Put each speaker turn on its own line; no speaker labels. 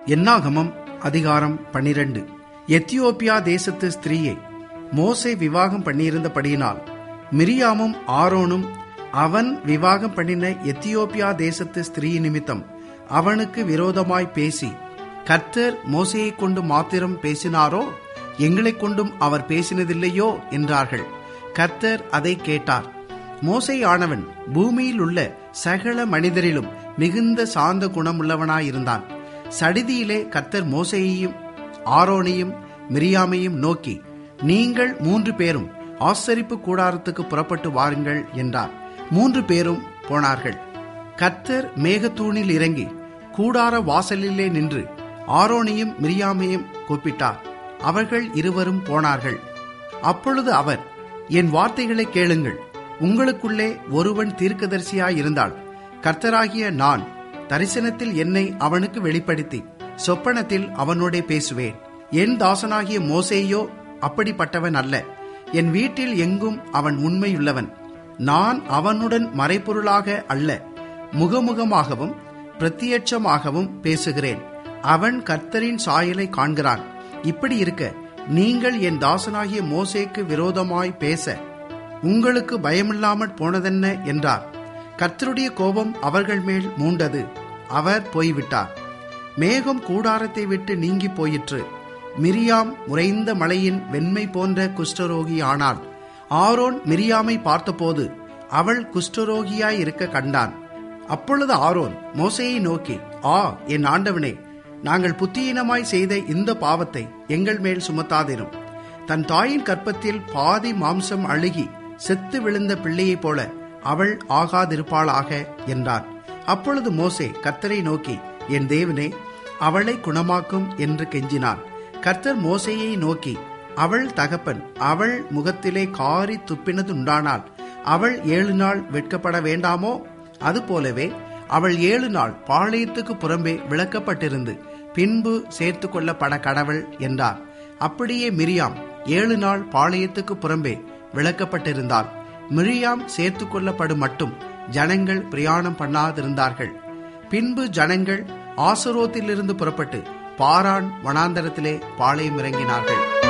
என்னாகமம் அதிகாரம் பன்னிரண்டு எத்தியோப்பியா தேசத்து ஸ்திரீயை மோசே விவாகம் பண்ணியிருந்தபடியினால் மிரியாமும் ஆரோனும் அவன் விவாகம் பண்ணின எத்தியோப்பியா தேசத்து ஸ்திரீ நிமித்தம் அவனுக்கு விரோதமாய் பேசி கர்த்தர் மோசையை கொண்டு மாத்திரம் பேசினாரோ எங்களைக் கொண்டும் அவர் பேசினதில்லையோ என்றார்கள் கர்த்தர் அதை கேட்டார் மோசை ஆனவன் பூமியில் உள்ள சகல மனிதரிலும் மிகுந்த சாந்த குணமுள்ளவனாயிருந்தான் சடிதியிலே கர்த்தர் மோசையையும் ஆரோனையும் மிரியாமையும் நோக்கி நீங்கள் மூன்று பேரும் ஆசரிப்பு கூடாரத்துக்கு புறப்பட்டு வாருங்கள் என்றார் மூன்று பேரும் போனார்கள் கர்த்தர் மேகத்தூணில் இறங்கி கூடார வாசலிலே நின்று ஆரோனையும் மிரியாமையும் கூப்பிட்டார் அவர்கள் இருவரும் போனார்கள் அப்பொழுது அவர் என் வார்த்தைகளை கேளுங்கள் உங்களுக்குள்ளே ஒருவன் தீர்க்கதரிசியாயிருந்தால் கர்த்தராகிய நான் தரிசனத்தில் என்னை அவனுக்கு வெளிப்படுத்தி சொப்பனத்தில் அவனோடே பேசுவேன் என் தாசனாகிய மோசேயோ அப்படிப்பட்டவன் அல்ல என் வீட்டில் எங்கும் அவன் உண்மையுள்ளவன் நான் அவனுடன் மறைப்பொருளாக அல்ல முகமுகமாகவும் பிரத்தியட்சமாகவும் பேசுகிறேன் அவன் கர்த்தரின் சாயலை காண்கிறான் இப்படி இருக்க நீங்கள் என் தாசனாகிய மோசேக்கு விரோதமாய் பேச உங்களுக்கு பயமில்லாமற் போனதென்ன என்றார் கர்த்தருடைய கோபம் அவர்கள் மேல் மூண்டது அவர் போய்விட்டார் மேகம் கூடாரத்தை விட்டு நீங்கி போயிற்று மிரியாம் உறைந்த மலையின் வெண்மை போன்ற குஷ்டரோகி ஆனாள் ஆரோன் மிரியாமை பார்த்தபோது அவள் குஷ்டரோகியாய் இருக்க கண்டான் அப்பொழுது ஆரோன் மோசையை நோக்கி ஆ என் ஆண்டவனே நாங்கள் புத்தியீனமாய் செய்த இந்த பாவத்தை எங்கள் மேல் சுமத்தாதிரும் தன் தாயின் கற்பத்தில் பாதி மாம்சம் அழுகி செத்து விழுந்த பிள்ளையைப் போல அவள் ஆகாதிருப்பாளாக என்றான் அப்பொழுது மோசே கர்த்தரை நோக்கி என் தேவனே அவளை குணமாக்கும் என்று கெஞ்சினான் கர்த்தர் மோசையை நோக்கி அவள் தகப்பன் அவள் முகத்திலே காரி துப்பினது உண்டானால் அவள் ஏழு நாள் வெட்கப்பட வேண்டாமோ அதுபோலவே அவள் ஏழு நாள் பாளையத்துக்கு புறம்பே விளக்கப்பட்டிருந்து பின்பு சேர்த்து கொள்ளப்பட கடவுள் என்றார் அப்படியே மிரியாம் ஏழு நாள் பாளையத்துக்கு புறம்பே விளக்கப்பட்டிருந்தாள் மிரியாம் சேர்த்து கொள்ளப்படும் மட்டும் ஜனங்கள் பிரயாணம் பண்ணாதிருந்தார்கள் பின்பு ஜனங்கள் ஆசரோத்திலிருந்து புறப்பட்டு பாரான் வனாந்தரத்திலே பாளையம் இறங்கினார்கள்